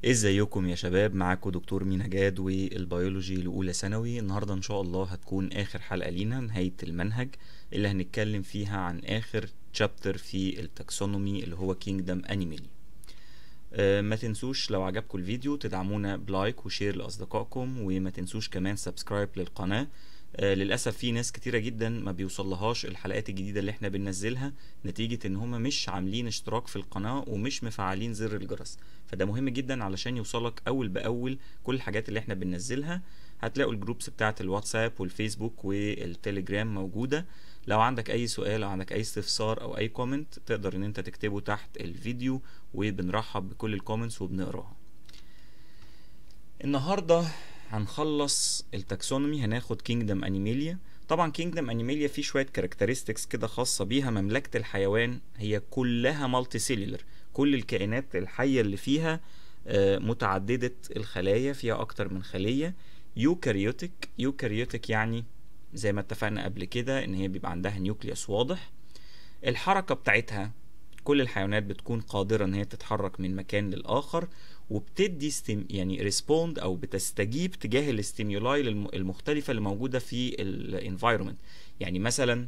ازيكم يا شباب معاكم دكتور مينا جاد والبيولوجي لاولى ثانوي النهارده ان شاء الله هتكون اخر حلقه لينا نهايه المنهج اللي هنتكلم فيها عن اخر تشابتر في التاكسونومي اللي هو كينجدم انيمالي أه ما تنسوش لو عجبكم الفيديو تدعمونا بلايك وشير لاصدقائكم وما تنسوش كمان سبسكرايب للقناه آه للاسف في ناس كتيره جدا ما بيوصلهاش الحلقات الجديده اللي احنا بننزلها نتيجه ان هم مش عاملين اشتراك في القناه ومش مفعلين زر الجرس فده مهم جدا علشان يوصلك اول باول كل الحاجات اللي احنا بننزلها هتلاقوا الجروبس بتاعه الواتساب والفيسبوك والتليجرام موجوده لو عندك اي سؤال او عندك اي استفسار او اي كومنت تقدر ان انت تكتبه تحت الفيديو وبنرحب بكل الكومنتس وبنقراها النهارده هنخلص التاكسونومي هناخد كينجدم انيميليا طبعا كينجدم انيميليا فيه شويه كاركترستكس كده خاصه بيها مملكه الحيوان هي كلها مالتي سيلولر كل الكائنات الحيه اللي فيها متعدده الخلايا فيها اكتر من خليه يوكاريوتيك يوكاريوتيك يعني زي ما اتفقنا قبل كده ان هي بيبقى عندها نيوكليوس واضح الحركه بتاعتها كل الحيوانات بتكون قادرة ان هي تتحرك من مكان للآخر وبتدي ستيم يعني ريسبوند او بتستجيب تجاه الاستيمولاي المختلفة اللي موجودة في الانفايرمنت يعني مثلا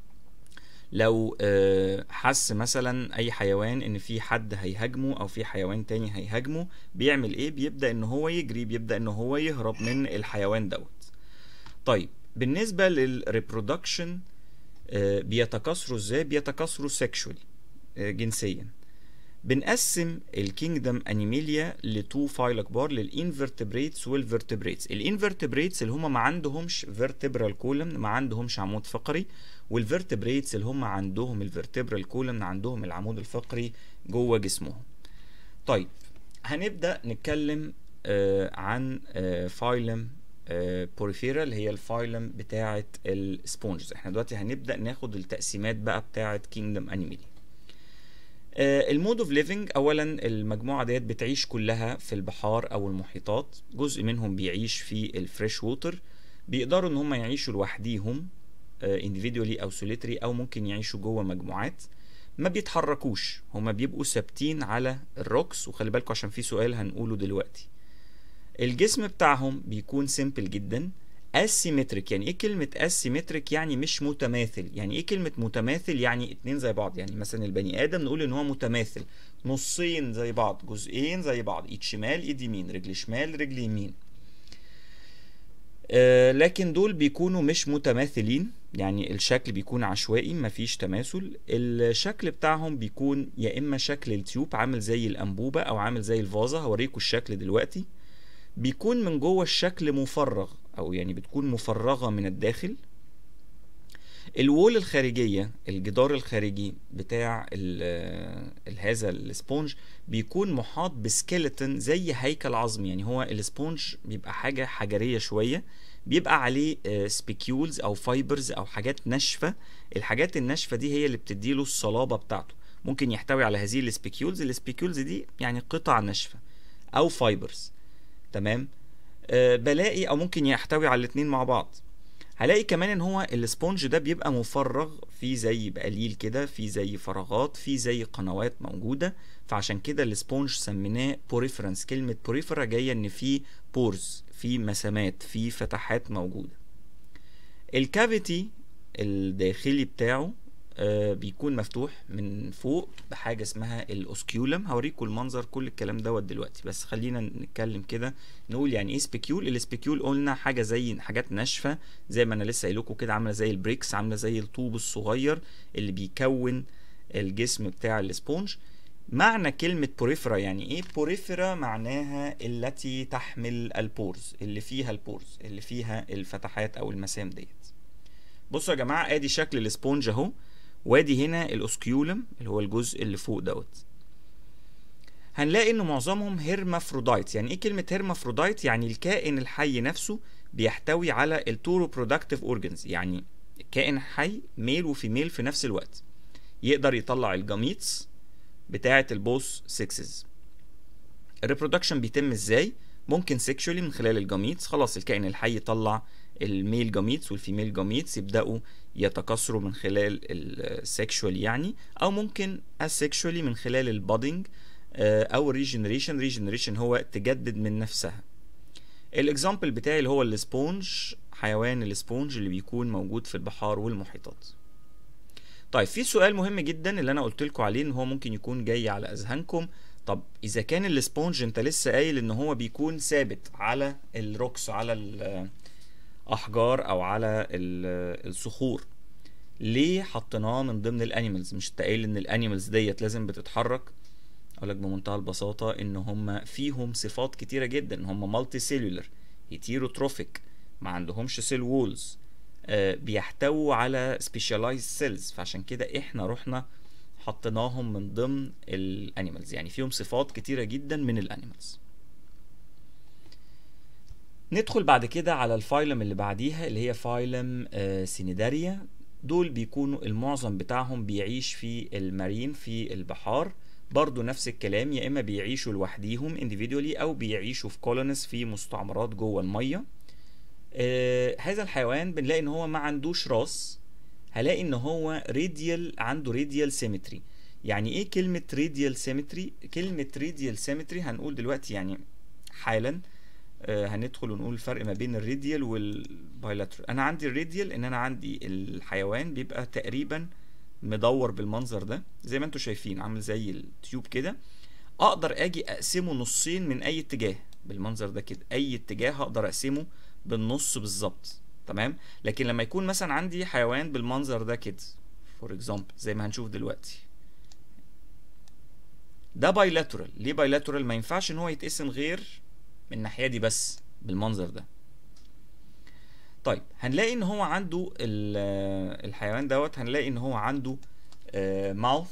لو حس مثلا اي حيوان ان في حد هيهاجمه او في حيوان تاني هيهاجمه بيعمل ايه بيبدأ ان هو يجري بيبدأ ان هو يهرب من الحيوان دوت طيب بالنسبة للريبرودكشن بيتكاثروا ازاي بيتكاثروا سيكشولي جنسيا بنقسم الكينجدم انيميليا لتو فايل كبار للانفرتبريتس والفرتبريتس الانفرتبريتس اللي هم ما عندهمش فيرتبرال كولم ما عندهمش عمود فقري والفرتبريتس اللي هم عندهم الفرتبرال كولم عندهم العمود الفقري جوه جسمهم طيب هنبدا نتكلم آه عن آه فايلم آه بوريفيرا اللي هي الفايلم بتاعه السبونجز احنا دلوقتي هنبدا ناخد التقسيمات بقى بتاعه كينجدم انيميليا المود اوف ليفنج اولا المجموعه ديت بتعيش كلها في البحار او المحيطات جزء منهم بيعيش في الفريش ووتر بيقدروا ان هم يعيشوا لوحديهم individually او سوليتري او ممكن يعيشوا جوه مجموعات ما بيتحركوش هما بيبقوا ثابتين على الروكس وخلي بالكم عشان في سؤال هنقوله دلوقتي الجسم بتاعهم بيكون سيمبل جدا اسيمتريك يعني ايه كلمة اسيمتريك يعني مش متماثل يعني ايه كلمة متماثل يعني اتنين زي بعض يعني مثلا البني ادم نقول ان هو متماثل نصين زي بعض جزئين زي بعض ايد شمال ايد يمين رجل شمال رجل يمين آه لكن دول بيكونوا مش متماثلين يعني الشكل بيكون عشوائي مفيش تماثل الشكل بتاعهم بيكون يا اما شكل التيوب عامل زي الانبوبة او عامل زي الفازة هوريكم الشكل دلوقتي بيكون من جوه الشكل مفرغ او يعني بتكون مفرغه من الداخل الوول الخارجيه الجدار الخارجي بتاع هذا السبونج بيكون محاط بسكيلتون زي هيكل عظمي يعني هو السبونج بيبقى حاجه حجريه شويه بيبقى عليه سبيكيولز او فايبرز او حاجات ناشفه الحاجات الناشفه دي هي اللي بتديله الصلابه بتاعته ممكن يحتوي على هذه السبيكيولز السبيكيولز دي يعني قطع ناشفه او فايبرز تمام أه بلاقي او ممكن يحتوي على الاتنين مع بعض هلاقي كمان ان هو السبونج ده بيبقى مفرغ في زي بقليل كده في زي فراغات في زي قنوات موجودة فعشان كده السبونج سميناه بوريفرنس كلمة بوريفرا جاية ان في بورز في مسامات في فتحات موجودة الكافيتي الداخلي بتاعه آه بيكون مفتوح من فوق بحاجه اسمها الاوسكيولم هوريكم المنظر كل الكلام دوت دلوقتي بس خلينا نتكلم كده نقول يعني ايه سبيكيول السبيكيول قلنا حاجه زي حاجات ناشفه زي ما انا لسه قايل لكم كده عامله زي البريكس عامله زي الطوب الصغير اللي بيكون الجسم بتاع السبونج معنى كلمة بوريفرا يعني ايه بوريفرا معناها التي تحمل البورز اللي فيها البورز اللي فيها الفتحات او المسام ديت بصوا يا جماعة ادي شكل السبونج اهو وادي هنا الاوسكيولم اللي هو الجزء اللي فوق دوت هنلاقي ان معظمهم هيرمافرودايت يعني ايه كلمه هيرمافرودايت يعني الكائن الحي نفسه بيحتوي على التورو برودكتيف اورجنز يعني كائن حي ميل وفيميل في نفس الوقت يقدر يطلع الجاميتس بتاعه البوس سكسز الريبرودكشن بيتم ازاي ممكن سيكشولي من خلال الجاميتس خلاص الكائن الحي يطلع الميل جاميتس والفيميل جاميتس يبداوا يتكاثروا من خلال السكشوال يعني او ممكن اسكشوالي من خلال البادنج او ريجنريشن ريجنريشن هو تجدد من نفسها الاكزامبل بتاعي اللي هو السبونج حيوان السبونج اللي بيكون موجود في البحار والمحيطات طيب في سؤال مهم جدا اللي انا قلت لكم عليه ان هو ممكن يكون جاي على اذهانكم طب اذا كان السبونج انت لسه قايل ان هو بيكون ثابت على الروكس على الاحجار او على الصخور ليه حطيناه من ضمن الانيمالز مش انت قايل ان الانيمالز ديت لازم بتتحرك اقول لك بمنتهى البساطه ان هم فيهم صفات كتيره جدا هم مالتي سيلولر هيتيروتروفيك ما عندهمش سيل وولز آه بيحتووا على سبيشالايز سيلز فعشان كده احنا رحنا حطيناهم من ضمن الانيمالز يعني فيهم صفات كتيره جدا من الانيمالز ندخل بعد كده على الفايلم اللي بعديها اللي هي فايلم آه سينيداريا دول بيكونوا المعظم بتاعهم بيعيش في المارين في البحار برضو نفس الكلام يا اما بيعيشوا لوحديهم individually او بيعيشوا في كولونيز في مستعمرات جوه الميه آه هذا الحيوان بنلاقي ان هو ما عندوش راس هلاقي ان هو راديال عنده راديال سيمتري يعني ايه كلمه راديال سيمتري كلمه راديال سيمتري هنقول دلوقتي يعني حالا آه هندخل ونقول الفرق ما بين الراديال والبايلاترال انا عندي الراديال ان انا عندي الحيوان بيبقى تقريبا مدور بالمنظر ده زي ما انتم شايفين عامل زي التيوب كده اقدر اجي اقسمه نصين من اي اتجاه بالمنظر ده كده اي اتجاه هقدر اقسمه بالنص بالظبط تمام لكن لما يكون مثلا عندي حيوان بالمنظر ده كده فور اكزامبل زي ما هنشوف دلوقتي ده بايلاترال ليه بايلاترال ما ينفعش ان هو يتقسم غير من الناحيه دي بس بالمنظر ده طيب هنلاقي ان هو عنده الحيوان دوت هنلاقي ان هو عنده ماوث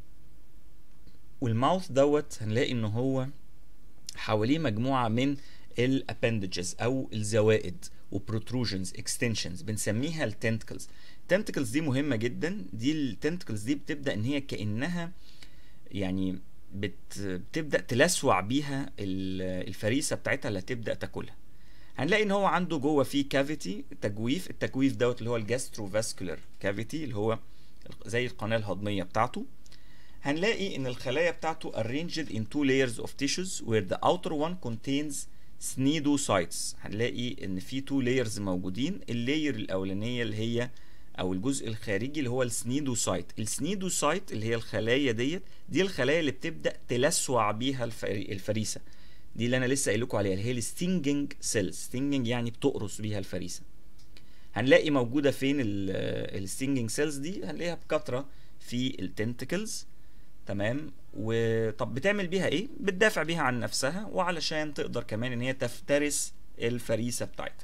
والماوث دوت هنلاقي ان هو حواليه مجموعه من الابندجز او الزوائد وبروتروجنز اكستنشنز بنسميها التنتكلز التنتكلز دي مهمه جدا دي التنتكلز دي بتبدا ان هي كانها يعني بت بتبدا تلسوع بيها الفريسه بتاعتها اللي هتبدا تاكلها هنلاقي ان هو عنده جوه فيه كافيتي تجويف التجويف دوت اللي هو الجاستروفاسكولار كافيتي اللي هو زي القناه الهضميه بتاعته هنلاقي ان الخلايا بتاعته arranged in two layers of tissues where the outer one contains cnidocytes هنلاقي ان في two layers موجودين اللاير الاولانيه اللي هي او الجزء الخارجي اللي هو السنيدوسايت السنيدوسايت اللي هي الخلايا ديت دي الخلايا اللي بتبدا تلسوع بيها الفريسه دي اللي انا لسه قايل لكم عليها اللي هي الستينجنج سيلز ستينجنج يعني بتقرص بيها الفريسه هنلاقي موجوده فين الستينجنج سيلز دي هنلاقيها بكثره في التنتكلز تمام وطب بتعمل بيها ايه بتدافع بيها عن نفسها وعلشان تقدر كمان ان هي تفترس الفريسه بتاعتها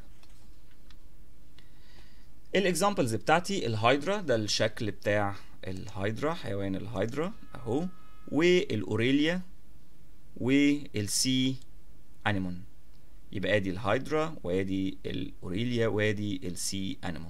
الاكزامبلز بتاعتي الهايدرا ده الشكل بتاع الهايدرا حيوان الهايدرا اهو والاوريليا والسي انيمون يبقى ادي الهايدرا وادي الاوريليا وادي السي انيمون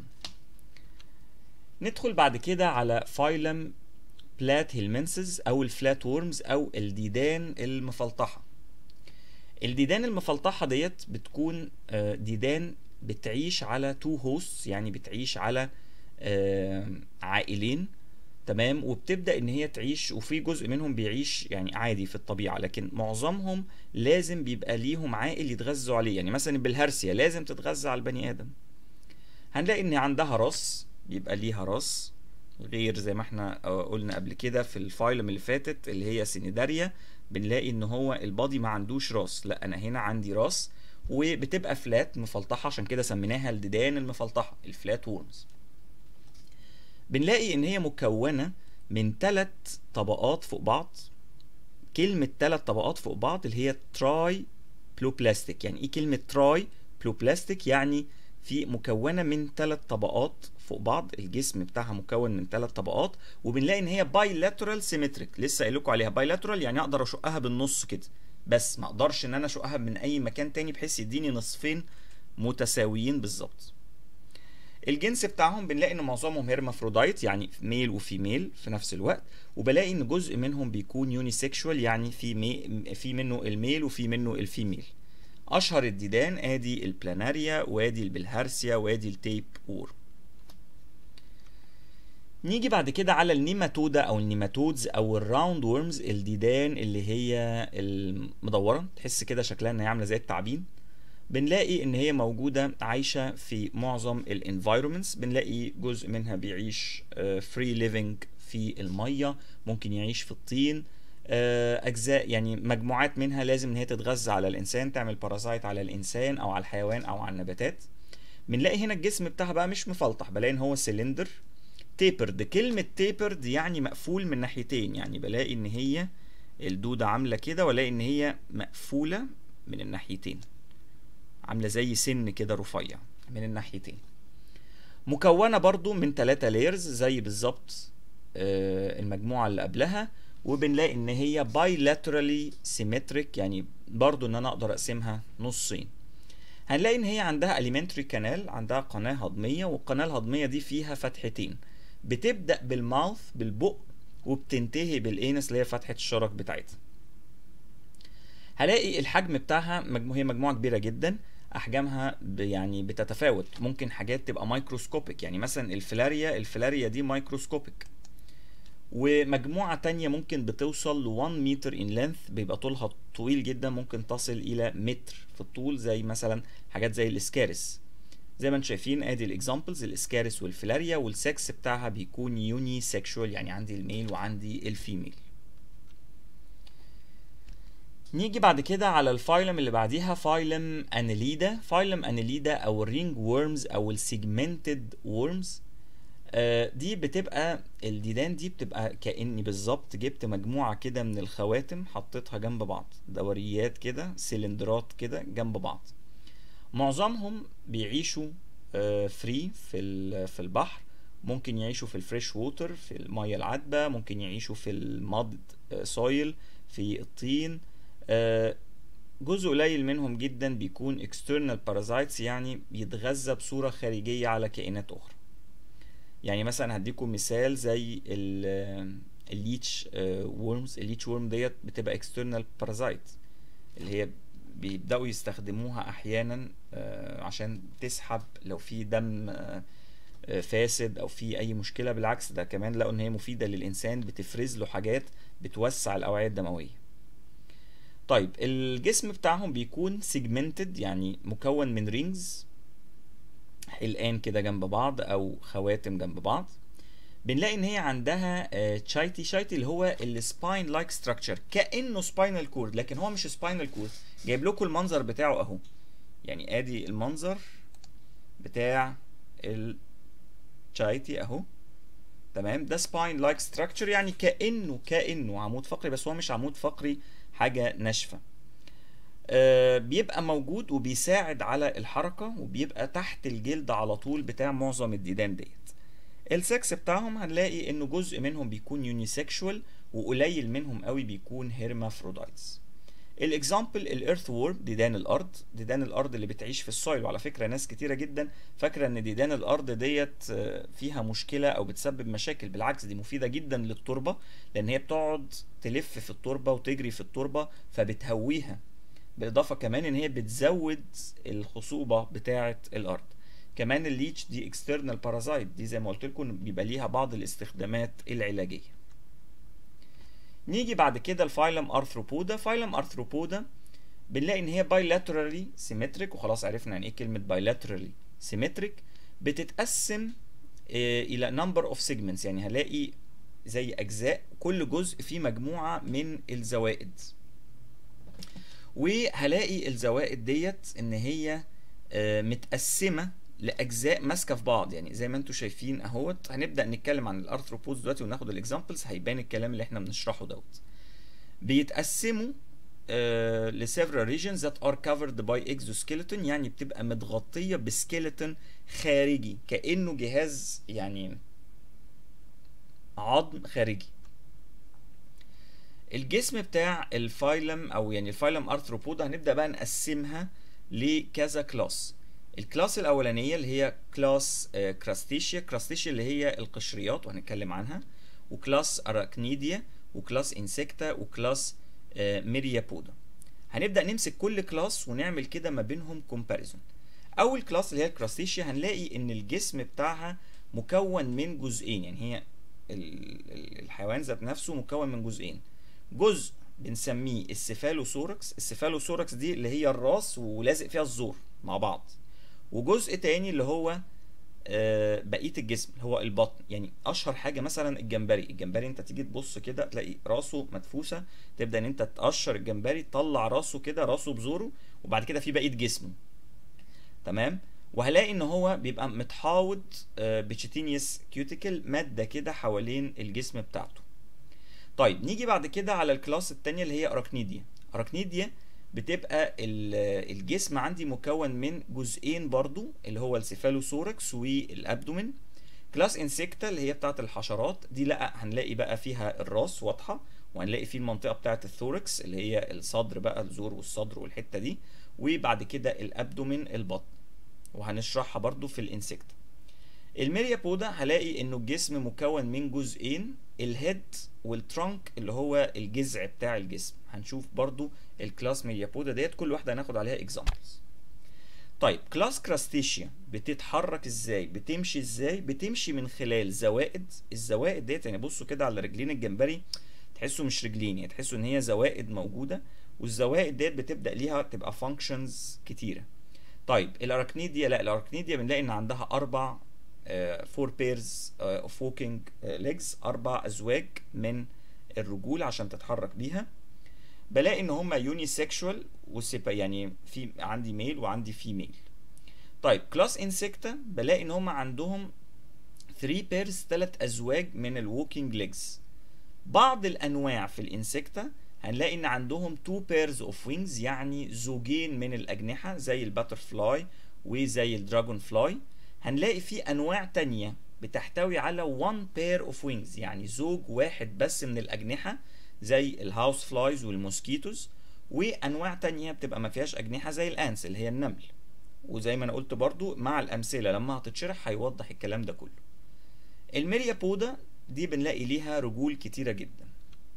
ندخل بعد كده على فايلم بلات هيلمنسز او الفلات وورمز او الديدان المفلطحه الديدان المفلطحه ديت بتكون ديدان بتعيش على تو هوست يعني بتعيش على عائلين تمام وبتبدا ان هي تعيش وفي جزء منهم بيعيش يعني عادي في الطبيعه لكن معظمهم لازم بيبقى ليهم عائل يتغذوا عليه يعني مثلا بالهرسيا لازم تتغذى على البني ادم هنلاقي ان عندها راس بيبقى ليها راس غير زي ما احنا قلنا قبل كده في الفايلم اللي فاتت اللي هي سينيداريا بنلاقي ان هو البادي ما عندوش راس لا انا هنا عندي راس وبتبقى فلات مفلطحه عشان كده سميناها الديدان المفلطحه الفلات وورمز بنلاقي ان هي مكونه من ثلاث طبقات فوق بعض كلمه ثلاث طبقات فوق بعض اللي هي تراي بلوبلاستيك يعني ايه كلمه تراي بلوبلاستيك يعني في مكونه من ثلاث طبقات فوق بعض الجسم بتاعها مكون من ثلاث طبقات وبنلاقي ان هي بايلاترال سيمتريك لسه قايل لكم عليها بايلاترال يعني اقدر اشقها بالنص كده بس ما اقدرش ان انا اشقها من اي مكان تاني بحيث يديني نصفين متساويين بالظبط الجنس بتاعهم بنلاقي ان معظمهم هيرمافرودايت يعني ميل وفيميل في نفس الوقت وبلاقي ان جزء منهم بيكون يونيسيكشوال يعني في مي في منه الميل وفي منه الفيميل اشهر الديدان ادي البلاناريا وادي البلهارسيا وادي التيب وور نيجي بعد كده على النيماتودا او النيماتودز او الراوند وورمز الديدان اللي هي المدوره تحس كده شكلها ان هي عامله زي التعابين بنلاقي ان هي موجوده عايشه في معظم الانفايرومنتس بنلاقي جزء منها بيعيش فري ليفنج في الميه ممكن يعيش في الطين آه، اجزاء يعني مجموعات منها لازم ان هي تتغذى على الانسان تعمل بارازايت على الانسان او على الحيوان او على النباتات بنلاقي هنا الجسم بتاعها بقى مش مفلطح بلاقي ان هو سلندر تيبرد كلمة تيبرد يعني مقفول من ناحيتين يعني بلاقي ان هي الدودة عاملة كده والاقي ان هي مقفولة من الناحيتين عاملة زي سن كده رفيع من الناحيتين مكونة برضو من ثلاثة لايرز زي بالظبط آه، المجموعة اللي قبلها وبنلاقي ان هي bilaterally symmetric يعني برضو ان انا اقدر اقسمها نصين هنلاقي ان هي عندها alimentary canal عندها قناة هضمية والقناة الهضمية دي فيها فتحتين بتبدأ بالماوث بالبق وبتنتهي بالانس اللي هي فتحة الشرج بتاعتها هلاقي الحجم بتاعها مجموعة هي مجموعة كبيرة جدا احجامها ب- يعني بتتفاوت ممكن حاجات تبقى مايكروسكوبيك يعني مثلا الفلاريا الفلاريا دي مايكروسكوبيك ومجموعة تانية ممكن بتوصل ل 1 متر ان لينث بيبقى طولها طويل جدا ممكن تصل الى متر في الطول زي مثلا حاجات زي الاسكارس زي ما انتم شايفين ادي الاكزامبلز الاسكارس والفلاريا والسكس بتاعها بيكون يوني سيكشوال يعني عندي الميل وعندي الفيميل نيجي بعد كده على الفايلم اللي بعديها فايلم انيليدا فايلم انيليدا او الرينج وورمز او السيجمنتد وورمز دي بتبقى الديدان دي بتبقى كأني بالظبط جبت مجموعة كده من الخواتم حطيتها جنب بعض دوريات كده سلندرات كده جنب بعض معظمهم بيعيشوا فري في ال- في البحر ممكن يعيشوا في الفريش ووتر في المية العذبة ممكن يعيشوا في المض سويل في الطين آه، جزء قليل منهم جدا بيكون external parasites يعني بيتغذى بصورة خارجية على كائنات أخرى يعني مثلا هديكم مثال زي ال- الليتش وورمز الليتش وورم ديت بتبقى external parasite اللي هي بيبدأوا يستخدموها أحيانا آه، عشان تسحب لو في دم آه، آه، فاسد أو في أي مشكلة بالعكس ده كمان لقوا إن هي مفيدة للإنسان بتفرز له حاجات بتوسع الأوعية الدموية طيب الجسم بتاعهم بيكون سيجمنتد يعني مكون من رينجز حلقان كده جنب بعض او خواتم جنب بعض بنلاقي ان هي عندها تشايتي شايتي اللي هو السباين لايك ستراكشر كانه سباينال كورد لكن هو مش سباينال كورد جايب لكم المنظر بتاعه اهو يعني ادي المنظر بتاع التشايتي اهو تمام ده سباين لايك ستراكشر يعني كانه كانه عمود فقري بس هو مش عمود فقري حاجه ناشفه آه، بيبقى موجود وبيساعد على الحركة وبيبقى تحت الجلد على طول بتاع معظم الديدان ديت السكس بتاعهم هنلاقي انه جزء منهم بيكون يونيسكشوال وقليل منهم قوي بيكون هيرمافرودايتس الاكزامبل الارث وورم ديدان الارض ديدان الارض اللي بتعيش في السويل وعلى فكره ناس كتيره جدا فاكره ان ديدان الارض ديت آه، فيها مشكله او بتسبب مشاكل بالعكس دي مفيده جدا للتربه لان هي بتقعد تلف في التربه وتجري في التربه فبتهويها بالاضافه كمان ان هي بتزود الخصوبه بتاعه الارض كمان الليتش دي اكسترنال بارازايت دي زي ما قلت لكم بيبقى ليها بعض الاستخدامات العلاجيه نيجي بعد كده الفايلم ارثروبودا فايلم ارثروبودا بنلاقي ان هي بايلاترالي سيمتريك وخلاص عرفنا يعني ايه كلمه بايلاترالي سيمتريك بتتقسم آه، الى نمبر اوف سيجمنتس يعني هلاقي زي اجزاء كل جزء فيه مجموعه من الزوائد وهلاقي الزوائد ديت ان هي آه، متقسمه لاجزاء ماسكه في بعض يعني زي ما انتم شايفين اهوت هنبدا نتكلم عن الارثروبودز دلوقتي وناخد الاكزامبلز هيبان الكلام اللي احنا بنشرحه دوت بيتقسموا آه ل several regions that are covered by exoskeleton يعني بتبقى متغطيه بسكيلتون خارجي كانه جهاز يعني عظم خارجي الجسم بتاع الفايلم او يعني الفايلم ارثروبودا هنبدا بقى نقسمها لكذا كلاس الكلاس الاولانيه اللي هي كلاس كراستيشيا كراستيشيا اللي هي القشريات وهنتكلم عنها وكلاس اراكنيديا وكلاس انسكتا وكلاس ميريابودا هنبدا نمسك كل كلاس ونعمل كده ما بينهم كومباريزون اول كلاس اللي هي الكراستيشيا هنلاقي ان الجسم بتاعها مكون من جزئين يعني هي ال- ال- الحيوان ذات نفسه مكون من جزئين جزء بنسميه السيفالوثوركس السيفالوثوركس دي اللي هي الراس ولازق فيها الزور مع بعض وجزء تاني اللي هو آه، بقيه الجسم اللي هو البطن يعني اشهر حاجه مثلا الجمبري الجمبري انت تيجي تبص كده تلاقي راسه مدفوسه تبدا ان انت تقشر الجمبري تطلع راسه كده راسه بزوره وبعد كده في بقيه جسمه تمام وهلاقي ان هو بيبقى متحاوط بتشيتينيوس كيوتيكل ماده كده حوالين الجسم بتاعته طيب نيجي بعد كده على الكلاس التانية اللي هي اراكنيديا اراكنيديا بتبقى ال- الجسم عندي مكون من جزئين برضو اللي هو السيفالوثوركس والابدومين كلاس انسكتا اللي هي بتاعت الحشرات دي لا هنلاقي بقى فيها الراس واضحه وهنلاقي فيه المنطقه بتاعت الثوركس اللي هي الصدر بقى الزور والصدر والحته دي وبعد كده الابدومين البطن وهنشرحها برضو في الانسكتا الميريا بودا هلاقي انه الجسم مكون من جزئين الهيد والترانك اللي هو الجذع بتاع الجسم هنشوف برضو الكلاس ميريا بودا ديت كل واحده هناخد عليها اكزامبلز طيب كلاس كراستيشيا بتتحرك ازاي بتمشي ازاي بتمشي من خلال زوائد الزوائد ديت يعني بصوا كده على رجلين الجمبري تحسوا مش رجلين يعني تحسوا ان هي زوائد موجوده والزوائد ديت بتبدا ليها تبقى فانكشنز كتيره طيب الاراكنيديا لا الاراكنيديا بنلاقي ان عندها اربع فور بيرز اوف ووكينج ليجز اربع ازواج من الرجول عشان تتحرك بيها بلاقي ان هم يوني سيكشوال يعني في عندي ميل وعندي فيميل طيب كلاس انسكتا بلاقي ان هم عندهم 3 بيرز ثلاث ازواج من الووكينج ليجز بعض الانواع في الانسكتا هنلاقي ان عندهم 2 بيرز اوف وينجز يعني زوجين من الاجنحه زي الباتر فلاي وزي الدراجون فلاي هنلاقي في انواع تانية بتحتوي على 1 بير اوف وينجز يعني زوج واحد بس من الاجنحه زي الهاوس فلايز والموسكيتوز وانواع تانية بتبقى ما فيهاش اجنحه زي الانس اللي هي النمل وزي ما انا قلت برضو مع الامثله لما هتتشرح هيوضح الكلام ده كله الميريا بودا دي بنلاقي ليها رجول كتيره جدا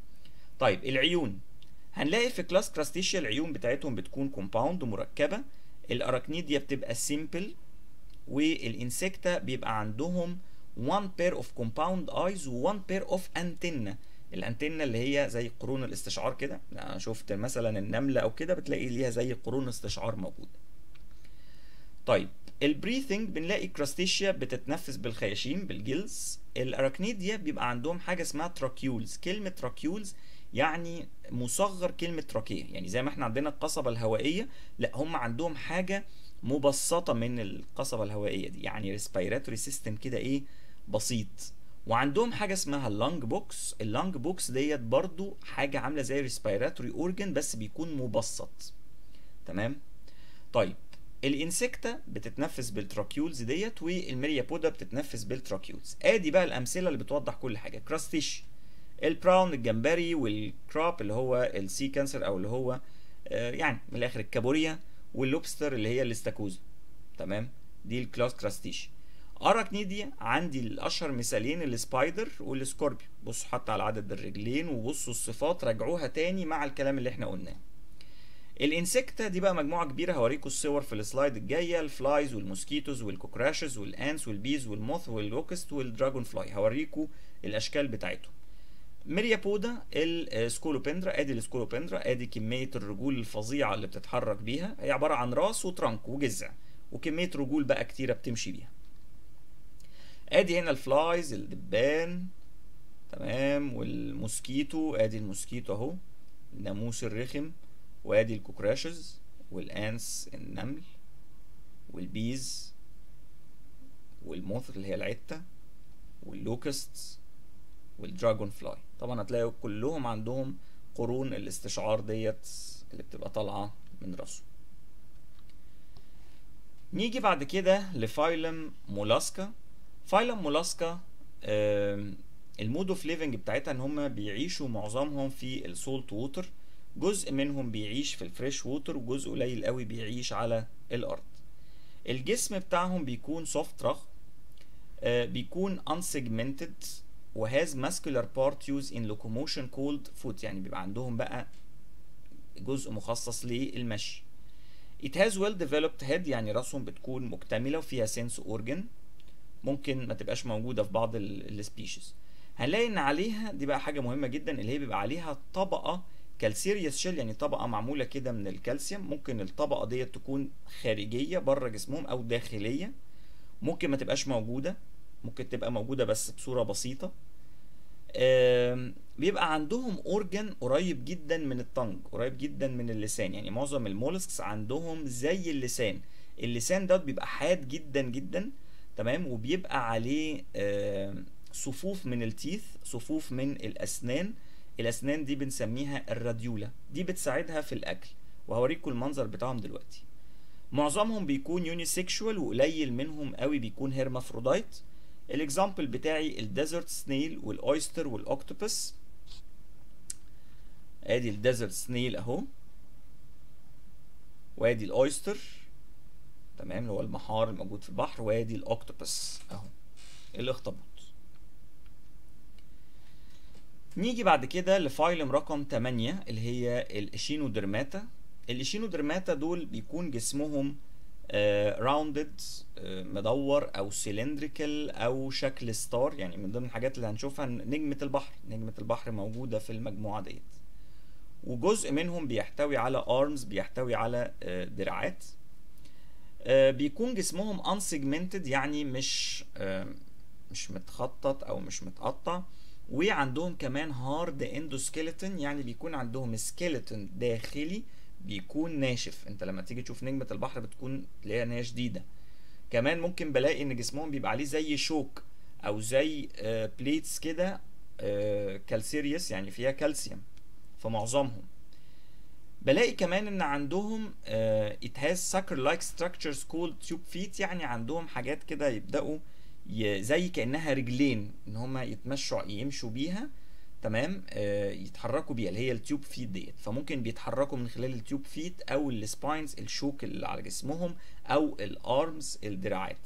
طيب العيون هنلاقي في كلاس كراستيشيا العيون بتاعتهم بتكون كومباوند مركبه الاراكنيديا بتبقى سيمبل والانسكتا بيبقى عندهم 1 pair of compound eyes و 1 pair of antenna الانتنه اللي هي زي قرون الاستشعار كده انا شفت مثلا النمله او كده بتلاقي ليها زي قرون استشعار موجوده طيب البريثنج بنلاقي كراستيشيا بتتنفس بالخياشيم بالجلز الاراكنيديا بيبقى عندهم حاجه اسمها تراكيولز كلمه تراكيولز يعني مصغر كلمه تراكيه يعني زي ما احنا عندنا القصبه الهوائيه لا هم عندهم حاجه مبسطه من القصبه الهوائيه دي يعني ريسبيراتوري سيستم كده ايه بسيط وعندهم حاجه اسمها اللانج بوكس اللانج بوكس ديت برضو حاجه عامله زي ريسبيراتوري اورجن بس بيكون مبسط تمام طيب الانسكتا بتتنفس بالتراكيولز ديت والميريا بودا بتتنفس بالتراكيولز ادي بقى الامثله اللي بتوضح كل حاجه كراستيش البراون الجمبري والكراب اللي هو السي كانسر او اللي هو آه يعني من الاخر الكابوريا واللوبستر اللي هي الاستاكوزا تمام دي الكلاس كراستيش اراكنيديا عندي الاشهر مثالين السبايدر والسكوربيو بصوا حتى على عدد الرجلين وبصوا الصفات راجعوها تاني مع الكلام اللي احنا قلناه الانسكتا دي بقى مجموعه كبيره هوريكم الصور في السلايد الجايه الفلايز والموسكيتوز والكوكراشز والانس والبيز والموث واللوكست والدراجون فلاي هوريكم الاشكال بتاعتهم ميريا بودا السكولوبندرا ادي السكولوبندرا ادي كميه الرجول الفظيعه اللي بتتحرك بيها هي عباره عن راس وترنك وجذع وكميه رجول بقى كتيره بتمشي بيها ادي هنا الفلايز الدبان تمام والموسكيتو ادي الموسكيتو اهو الناموس الرخم وادي الكوكراشز والانس النمل والبيز والموث اللي هي العتة واللوكست والدراجون فلاي طبعا هتلاقوا كلهم عندهم قرون الاستشعار ديت اللي بتبقى طالعة من راسه نيجي بعد كده لفايلم مولاسكا فايلم مولاسكا المود اوف ليفنج بتاعتها ان هم بيعيشوا معظمهم في السولت ووتر جزء منهم بيعيش في الفريش ووتر وجزء قليل قوي بيعيش على الارض الجسم بتاعهم بيكون سوفت رخ آه بيكون unsegmented وهاز muscular part used in locomotion called foot يعني بيبقى عندهم بقى جزء مخصص للمشي it has well developed head يعني راسهم بتكون مكتملة وفيها sense organ ممكن ما تبقاش موجودة في بعض السبيشيز هنلاقي ان عليها دي بقى حاجه مهمه جدا اللي هي بيبقى عليها طبقه كالسيريوس شيل يعني طبقه معموله كده من الكالسيوم ممكن الطبقه ديت تكون خارجيه بره جسمهم او داخليه ممكن ما تبقاش موجوده ممكن تبقى موجوده بس بصوره بسيطه آم، بيبقى عندهم اورجن قريب جدا من الطنج قريب جدا من اللسان يعني معظم المولسكس عندهم زي اللسان اللسان ده بيبقى حاد جدا جدا تمام وبيبقى عليه آم، صفوف من التيث صفوف من الاسنان الاسنان دي بنسميها الراديولا دي بتساعدها في الاكل وهوريكم المنظر بتاعهم دلوقتي معظمهم بيكون يونيسيكشوال وقليل منهم قوي بيكون هيرمافرودايت الاكزامبل بتاعي الديزرت سنيل والاويستر والاوكتوبس ادي الديزرت سنيل اهو وادي الاويستر تمام اللي هو المحار الموجود في البحر وادي الاوكتوبس اهو الاخطبوط نيجي بعد كده لفايلم رقم 8 اللي هي الاشينودرماتا الاشينودرماتا دول بيكون جسمهم راوندد مدور او سيلندريكال او شكل ستار يعني من ضمن الحاجات اللي هنشوفها نجمة البحر نجمة البحر موجودة في المجموعة ديت وجزء منهم بيحتوي على ارمز بيحتوي على آه، دراعات آه، بيكون جسمهم unsegmented يعني مش آه، مش متخطط او مش متقطع وعندهم كمان هارد اندوسكيلتون يعني بيكون عندهم سكيلتون داخلي بيكون ناشف انت لما تيجي تشوف نجمة البحر بتكون تلاقيها ان هي شديدة كمان ممكن بلاقي ان جسمهم بيبقى عليه زي شوك او زي بليتس كده كالسيريوس يعني فيها كالسيوم في معظمهم بلاقي كمان ان عندهم آه، it has sucker like structures called tube feet يعني عندهم حاجات كده يبدأوا ي- زي كأنها رجلين ان هما يتمشوا يمشوا بيها تمام آه، يتحركوا بيها اللي هي التيوب فيت ديت فممكن بيتحركوا من خلال التيوب فيت او السباينز الشوك اللي على جسمهم او الارمز الدراعات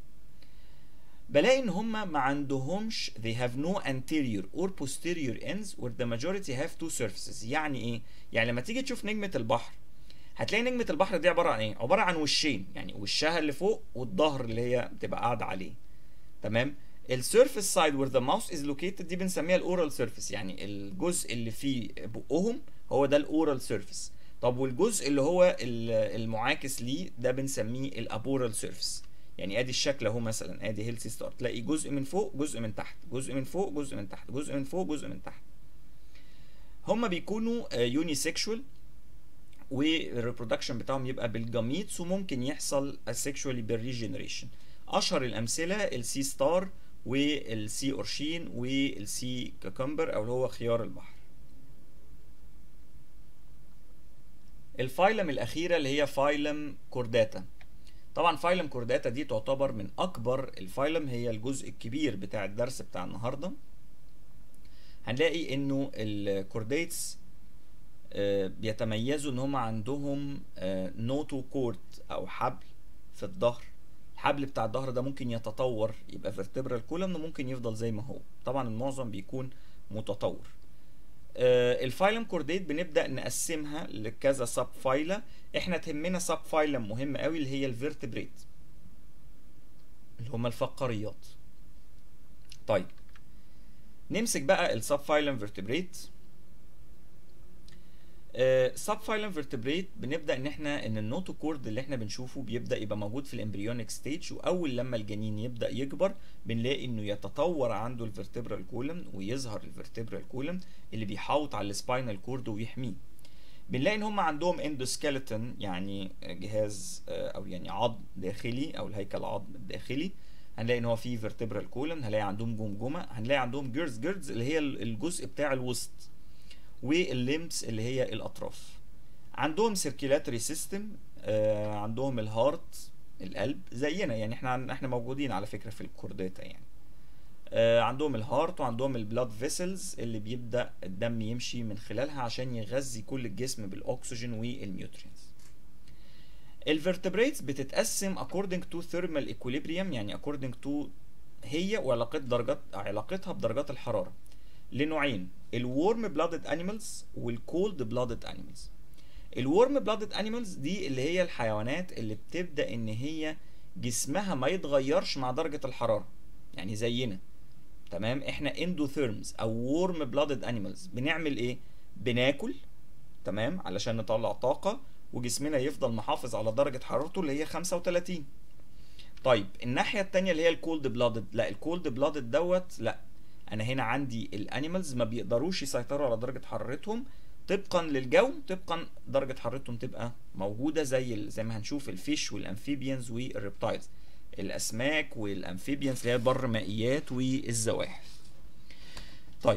بلاقي ان هم ما عندهمش they have no anterior or posterior ends where the majority have two surfaces يعني ايه يعني لما تيجي تشوف نجمة البحر هتلاقي نجمة البحر دي عبارة عن ايه عبارة عن وشين يعني وشها اللي فوق والظهر اللي هي بتبقى قاعدة عليه تمام السيرفيس سايد where the mouth is located دي بنسميها الاورال سيرفيس يعني الجزء اللي فيه بقهم هو ده الاورال سيرفيس طب والجزء اللي هو ال- المعاكس ليه ده بنسميه الابورال سيرفيس يعني ادي الشكل اهو مثلا ادي هيلثي ستار تلاقي جزء من فوق جزء من تحت جزء من فوق جزء من تحت جزء من فوق جزء من تحت هما بيكونوا يوني سيكشوال والريبرودكشن بتاعهم يبقى بالجاميتس وممكن يحصل اسيكشوالي بالريجنريشن اشهر الامثله السي ستار والسي اورشين والسي كاكمبر او اللي هو خيار البحر الفايلم الاخيره اللي هي فايلم كورداتا طبعا فايلم كورداتا دي تعتبر من اكبر الفايلم هي الجزء الكبير بتاع الدرس بتاع النهارده هنلاقي انه الكورديتس آه، بيتميزوا ان هم عندهم نوتو كورد او حبل في الظهر الحبل بتاع الظهر ده ممكن يتطور يبقى فيرتبرال كولمن وممكن يفضل زي ما هو طبعا المعظم بيكون متطور آه، الفايلم كورديت بنبدا نقسمها لكذا سب فايلا احنا تهمنا سب فايلم مهم قوي اللي هي الفيرتبريت اللي هم الفقاريات طيب نمسك بقى السب فايلم فيرتبريت سب فايلم فيرتبريت بنبدا ان احنا ان النوتوكورد اللي احنا بنشوفه بيبدا يبقى موجود في الامبريونيك ستيج واول لما الجنين يبدا يكبر بنلاقي انه يتطور عنده الفرتبرال كولم ويظهر الفرتبرال كولم اللي بيحوط على السباينال كورد ويحميه بنلاقي ان هم عندهم اندوسكيلتون يعني جهاز آه، او يعني عظم داخلي او الهيكل العظم الداخلي هنلاقي ان هو فيه فيرتبرال كولم هنلاقي عندهم جمجمه هنلاقي عندهم جيرز جيرز اللي هي الجزء بتاع الوسط والليمبس اللي هي الاطراف عندهم سيركيلاتوري سيستم عندهم الهارت القلب زينا يعني احنا احنا موجودين على فكره في الكورداتا يعني آه، عندهم الهارت وعندهم البلاد فيسلز اللي بيبدا الدم يمشي من خلالها عشان يغذي كل الجسم بالاكسجين والنيوترينز الفرتبريتس بتتقسم according to thermal equilibrium يعني according to هي وعلاقة درجات علاقتها بدرجات الحرارة لنوعين الورم بلادد انيمالز والكولد بلادد انيمالز الورم بلادد انيمالز دي اللي هي الحيوانات اللي بتبدا ان هي جسمها ما يتغيرش مع درجه الحراره يعني زينا تمام احنا اندوثيرمز او وورم بلادد انيمالز بنعمل ايه بناكل تمام علشان نطلع طاقه وجسمنا يفضل محافظ على درجه حرارته اللي هي 35 طيب الناحيه التانية اللي هي الكولد بلادد لا الكولد بلادد دوت لا انا هنا عندي الانيمالز ما بيقدروش يسيطروا على درجه حرارتهم طبقا للجو طبقا درجه حرارتهم تبقى موجوده زي ال- زي ما هنشوف الفيش والامفيبيانز والريبتايلز الاسماك والامفيبيانز اللي هي البر مائيات والزواحف طيب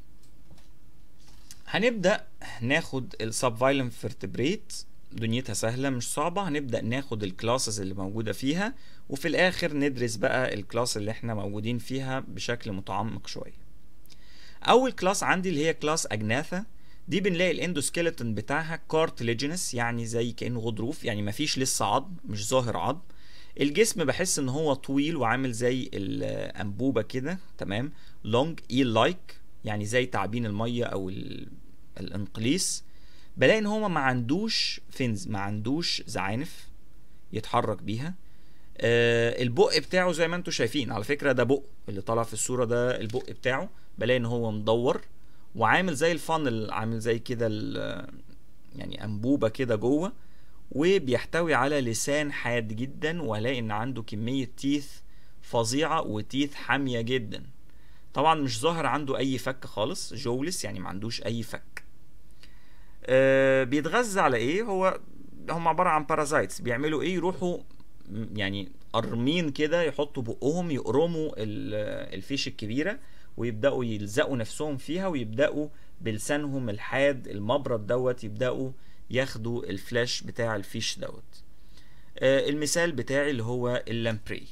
هنبدا ناخد السب فايلم فيرتبريت دنيتها سهله مش صعبه هنبدا ناخد الكلاسز اللي موجوده فيها وفي الاخر ندرس بقى الكلاس اللي احنا موجودين فيها بشكل متعمق شويه اول كلاس عندي اللي هي كلاس اجناثا دي بنلاقي الاندوسكيلتون بتاعها كارتليجينس يعني زي كانه غضروف يعني مفيش لسه عظم مش ظاهر عظم الجسم بحس ان هو طويل وعامل زي الانبوبه كده تمام لونج ايل لايك يعني زي تعابين الميه او ال- الانقليس بلاقي ان هو ما عندوش فينز ما عندوش زعانف يتحرك بيها آه البق بتاعه زي ما انتم شايفين على فكره ده بق اللي طالع في الصوره ده البق بتاعه بلاقي ان هو مدور وعامل زي الفانل عامل زي كده ال- يعني انبوبه كده جوه وبيحتوي على لسان حاد جدا وهلاقي ان عنده كميه تيث فظيعه وتيث حاميه جدا طبعا مش ظاهر عنده اي فك خالص جولس يعني ما عندوش اي فك آه بيتغذى على ايه هو هم عباره عن بارازايتس بيعملوا ايه يروحوا م- يعني قرمين كده يحطوا بقهم يقرموا ال- الفيش الكبيره ويبداوا يلزقوا نفسهم فيها ويبداوا بلسانهم الحاد المبرد دوت يبداوا ياخدوا الفلاش بتاع الفيش دوت آه المثال بتاعي اللي هو اللامبري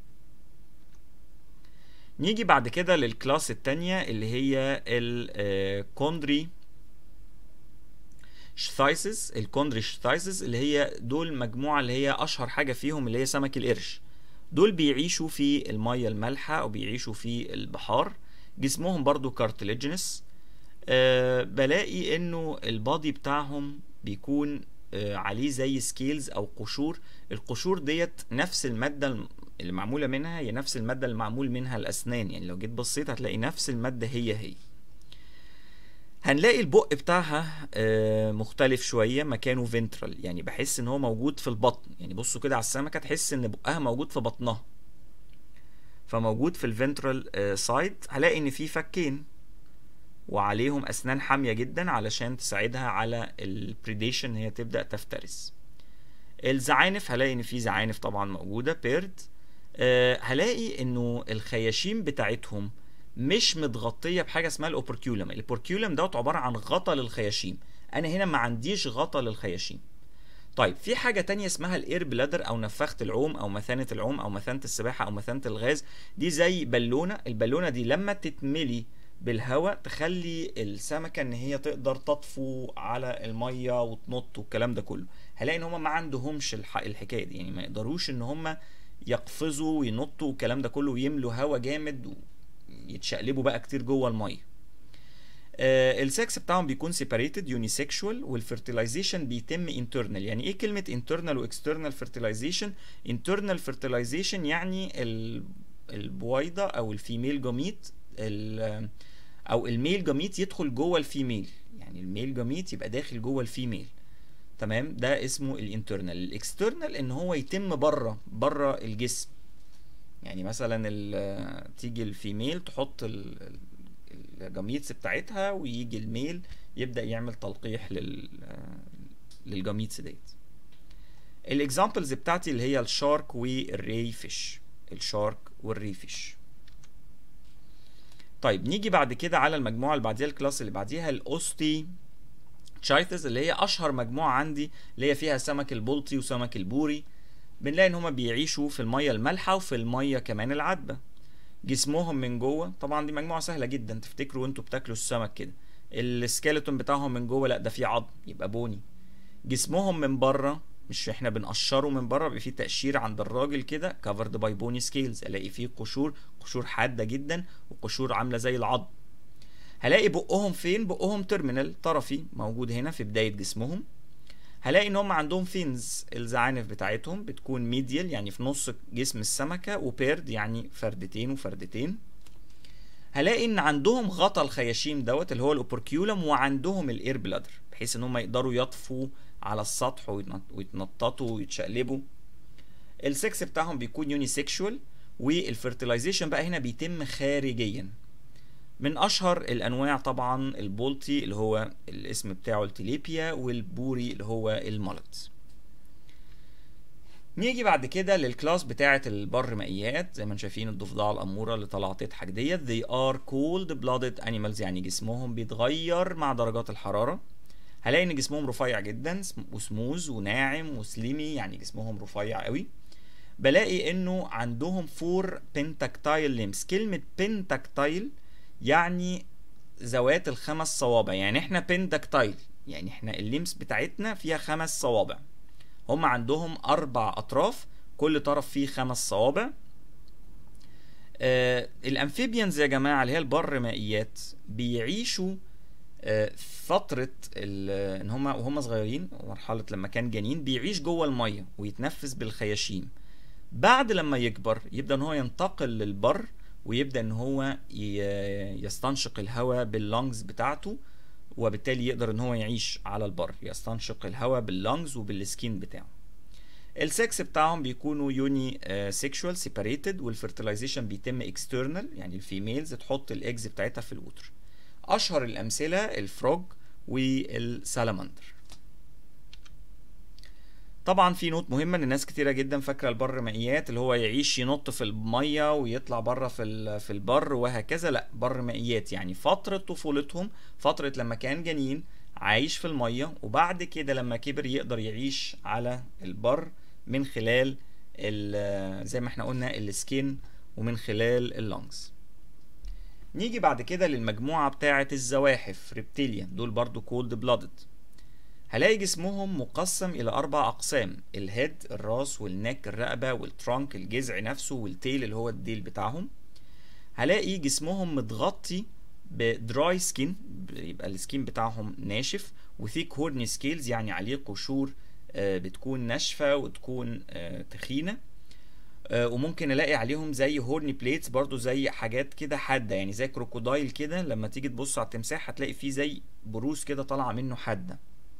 نيجي بعد كده للكلاس التانية اللي هي الكوندري شثايسز الكوندري شثايسز اللي هي دول مجموعة اللي هي أشهر حاجة فيهم اللي هي سمك القرش دول بيعيشوا في المية المالحة أو بيعيشوا في البحار جسمهم برضو كارتليجنس أه بلاقي انه البادي بتاعهم بيكون أه عليه زي سكيلز او قشور القشور ديت نفس المادة اللي معمولة منها هي نفس المادة اللي معمول منها الأسنان يعني لو جيت بصيت هتلاقي نفس المادة هي هي هنلاقي البق بتاعها آه، مختلف شوية مكانه فنترال يعني بحس ان هو موجود في البطن يعني بصوا كده على السمكة تحس ان بقها موجود في بطنها فموجود في الفنترال سايد هلاقي ان في فكين وعليهم اسنان حامية جدا علشان تساعدها على البريديشن هي تبدأ تفترس الزعانف هلاقي ان في زعانف طبعا موجودة بيرد أه هلاقي انه الخياشيم بتاعتهم مش متغطيه بحاجه اسمها الاوبركيولم الاوبركيولم دوت عباره عن غطا للخياشيم انا هنا ما عنديش غطا للخياشيم طيب في حاجه تانية اسمها الاير بلادر او نفاخه العوم او مثانه العوم او مثانه السباحه او مثانه الغاز دي زي بالونه البالونه دي لما تتملي بالهواء تخلي السمكه ان هي تقدر تطفو على الميه وتنط والكلام ده كله هلاقي ان هم ما عندهمش الح... الحكايه دي يعني ما يقدروش ان هم يقفزوا وينطوا والكلام ده كله ويملوا هوا جامد ويتشقلبوا بقى كتير جوه الميه آه السكس بتاعهم بيكون سيباريتد يونيسكشوال والفيرتلايزيشن بيتم انترنال يعني ايه كلمه انترنال واكسترنال فيرتلايزيشن انترنال فيرتلايزيشن يعني ال- البويضه او الفيميل جاميت ال- او الميل جاميت يدخل جوه الفيميل يعني الميل جاميت يبقى داخل جوه الفيميل تمام ده اسمه الانترنال الاكسترنال ان هو يتم بره بره الجسم يعني مثلا ال- تيجي الفيميل تحط ال- ال- الجاميتس بتاعتها ويجي الميل يبدأ يعمل تلقيح لل للجاميتس ديت الاكزامبلز بتاعتي اللي هي الشارك والري فيش الشارك والري فيش طيب نيجي بعد كده على المجموعه اللي بعديها الكلاس اللي بعديها الاوستي تشايثس اللي هي اشهر مجموعه عندي اللي هي فيها سمك البلطي وسمك البوري بنلاقي ان هما بيعيشوا في الميه المالحه وفي الميه كمان العذبه جسمهم من جوه طبعا دي مجموعه سهله جدا تفتكروا وانتوا بتاكلوا السمك كده السكيلتون بتاعهم من جوه لا ده فيه عظم يبقى بوني جسمهم من بره مش احنا بنقشره من بره بيبقى فيه تقشير عند الراجل كده كفرد باي بوني سكيلز الاقي فيه قشور قشور حاده جدا وقشور عامله زي العظم هلاقي بقهم فين بقهم تيرمينال طرفي موجود هنا في بدايه جسمهم هلاقي ان هم عندهم فينز الزعانف بتاعتهم بتكون ميديال يعني في نص جسم السمكه وبيرد يعني فردتين وفردتين هلاقي ان عندهم غطا الخياشيم دوت اللي هو الاوبركيولم وعندهم الاير بلادر بحيث ان هم يقدروا يطفوا على السطح ويتنط- ويتنططوا ويتشقلبوا السكس بتاعهم بيكون يوني سيكشوال والفيرتلايزيشن بقى هنا بيتم خارجيا من اشهر الانواع طبعا البولتي اللي هو الاسم بتاعه التليبيا والبوري اللي هو الملت نيجي بعد كده للكلاس بتاعة البر مائيات زي ما انتم شايفين الضفدعة الأمورة اللي طالعة تضحك ديت they are cold blooded animals يعني جسمهم بيتغير مع درجات الحرارة هلاقي ان جسمهم رفيع جدا سم- وسموز وناعم وسليمي يعني جسمهم رفيع قوي بلاقي انه عندهم فور بنتاكتايل ليمس كلمة بنتاكتايل يعني ذوات الخمس صوابع يعني احنا بنتاكتايل يعني احنا الليمس بتاعتنا فيها خمس صوابع هم عندهم اربع اطراف كل طرف فيه خمس صوابع آه الامفيبيانز يا جماعه اللي هي البر مائيات بيعيشوا آه فتره ال- ان هم وهم صغيرين مرحله لما كان جنين بيعيش جوه الميه ويتنفس بالخياشيم بعد لما يكبر يبدا ان هو ينتقل للبر ويبدا ان هو ي- يستنشق الهواء باللونجز بتاعته وبالتالي يقدر ان هو يعيش على البر يستنشق الهواء باللونجز وبالسكين بتاعه السكس بتاعهم بيكونوا يوني سيكشوال سيباريتد والفيرتلايزيشن بيتم اكسترنال يعني الفيميلز تحط الاكز بتاعتها في الوتر اشهر الامثله الفروج والسالامندر طبعا في نوت مهمه ان الناس كتيره جدا فاكره البر مائيات اللي هو يعيش ينط في الميه ويطلع بره في ال- في البر وهكذا لا بر مائيات يعني فتره طفولتهم فتره لما كان جنين عايش في الميه وبعد كده لما كبر يقدر يعيش على البر من خلال ال- زي ما احنا قلنا السكين ومن خلال اللونجز نيجي بعد كده للمجموعه بتاعه الزواحف ريبتيليان دول برضو كولد بلادد هلاقي جسمهم مقسم إلى أربع أقسام الهيد الراس والنك الرقبة والترانك الجذع نفسه والتيل اللي هو الديل بتاعهم هلاقي جسمهم متغطي بدراي سكين يبقى السكين بتاعهم ناشف وثيك هورني سكيلز يعني عليه قشور آه، بتكون ناشفة وتكون آه، تخينة آه، وممكن الاقي عليهم زي هورني بليتس برضو زي حاجات كده حادة يعني زي كروكودايل كده لما تيجي تبص على التمساح هتلاقي فيه زي بروز كده طالعة منه حادة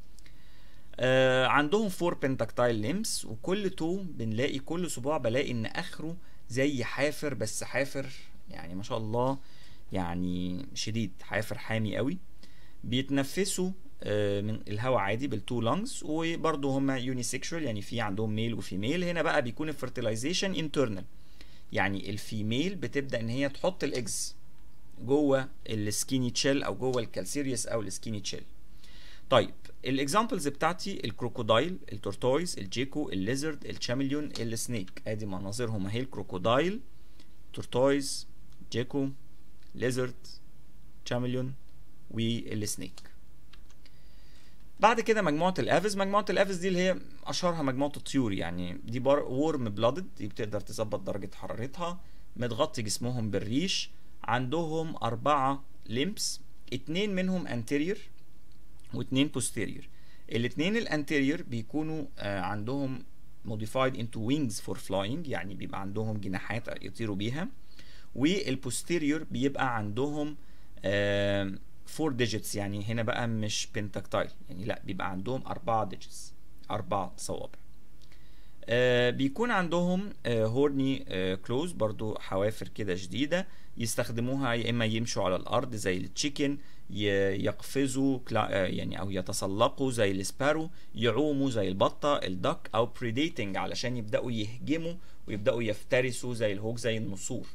آه عندهم فور بنتاكتايل ليمس وكل تو بنلاقي كل صباع بلاقي ان اخره زي حافر بس حافر يعني ما شاء الله يعني شديد حافر حامي قوي بيتنفسوا آه، من الهواء عادي بالتو لانجز وبرضه هم يونيسيكشوال يعني في عندهم ميل وفيميل هنا بقى بيكون الفرتلايزيشن انترنال يعني الفيميل بتبدا ان هي تحط الاكس جوه السكيني تشيل او جوه الكالسيريوس او السكيني تشيل طيب الاكزامبلز بتاعتي الكروكودايل التورتويز الجيكو الليزرد الشاميليون السنيك ادي مناظرهم اهي الكروكودايل تورتويز جيكو ليزرد شاميليون والسنيك بعد كده مجموعة الافز مجموعة الافز دي اللي هي اشهرها مجموعة الطيور يعني دي بار وورم بلادد دي بتقدر تظبط درجة حرارتها متغطي جسمهم بالريش عندهم أربعة ليمبس اتنين منهم anterior واتنين posterior الاتنين الانتيريور بيكونوا آه عندهم modified into wings for flying يعني بيبقى عندهم جناحات يطيروا بيها والبوستيريور بيبقى عندهم آه فور ديجيتس يعني هنا بقى مش بنتاكتايل يعني لا بيبقى عندهم أربعة ديجيتس أربع صوابع آه بيكون عندهم آه هورني آه كلوز برضو حوافر كده شديدة يستخدموها يا إما يمشوا على الأرض زي التشيكن يقفزوا يعني أو يتسلقوا زي السبارو يعوموا زي البطة الدك أو بريديتنج علشان يبدأوا يهجموا ويبدأوا يفترسوا زي الهوك زي النسور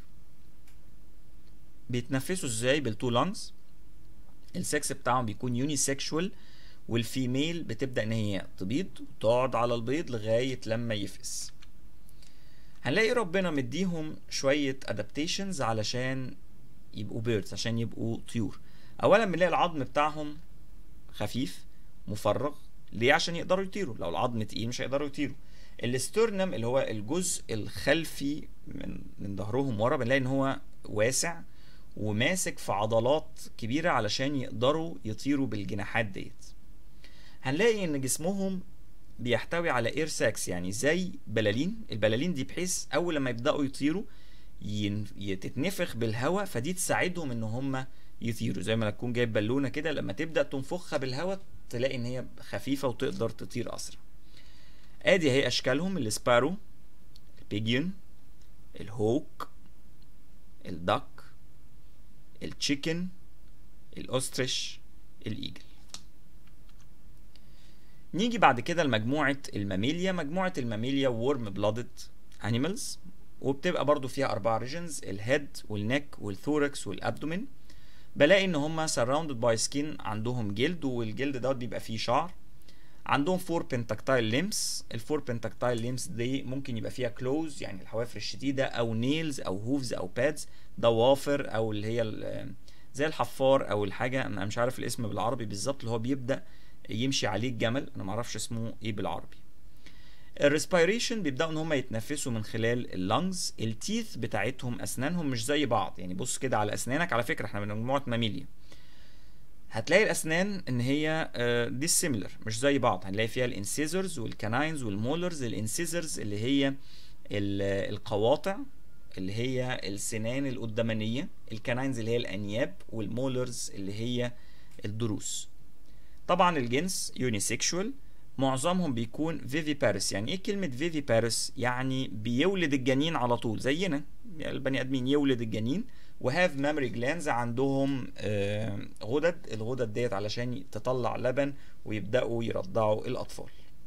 بيتنفسوا ازاي بالتو لانجز السكس بتاعهم بيكون يوني سيكشوال والفيميل بتبدا ان هي تبيض وتقعد على البيض لغايه لما يفقس هنلاقي ربنا مديهم شويه ادابتيشنز علشان يبقوا بيردز عشان يبقوا طيور اولا بنلاقي العظم بتاعهم خفيف مفرغ ليه عشان يقدروا يطيروا لو العظم تقيل مش هيقدروا يطيروا الاسترنم اللي هو الجزء الخلفي من من ظهرهم ورا بنلاقي ان هو واسع وماسك في عضلات كبيرة علشان يقدروا يطيروا بالجناحات ديت هنلاقي ان جسمهم بيحتوي على اير ساكس يعني زي بلالين البلالين دي بحيث اول لما يبداوا يطيروا ين... ي- تتنفخ بالهواء فدي تساعدهم ان هم يطيروا زي ما تكون جايب بالونه كده لما تبدا تنفخها بالهواء تلاقي ان هي خفيفه وتقدر تطير اسرع ادي هي اشكالهم السبارو البيجيون الهوك الدك التشيكن الاوستريش الايجل نيجي بعد كده لمجموعة الماميليا مجموعة الماميليا وورم بلادد انيمالز وبتبقى برضو فيها أربعة ريجنز الهيد والنك والثوركس والأبدومين بلاقي إن هما surrounded by skin عندهم جلد والجلد دوت بيبقى فيه شعر عندهم فور بنتاكتايل ليمس الفور بنتاكتايل ليمس دي ممكن يبقى فيها كلوز يعني الحوافر الشديدة أو نيلز أو هوفز أو بادز ضوافر أو اللي هي ال- زي الحفار أو الحاجة أنا مش عارف الاسم بالعربي بالظبط اللي هو بيبدأ يمشي عليه الجمل انا معرفش اسمه ايه بالعربي الريسبيريشن بيبداوا ان هم يتنفسوا من خلال اللنجز التيث بتاعتهم اسنانهم مش زي بعض يعني بص كده على اسنانك على فكره احنا من مجموعه ماميليا هتلاقي الاسنان ان هي دي سيميلر مش زي بعض هنلاقي فيها الانسيزرز والكاناينز والمولرز الانسيزرز اللي هي ال- القواطع اللي هي السنان القدامانيه الكاناينز اللي هي الانياب والمولرز اللي هي الضروس طبعا الجنس يونيسيكشوال معظمهم بيكون فيفي بارس يعني ايه كلمة فيفي بارس يعني بيولد الجنين على طول زينا يعني البني ادمين يولد الجنين وهاف ميموري جلانز عندهم آه، غدد الغدد ديت علشان تطلع لبن ويبداوا يرضعوا الاطفال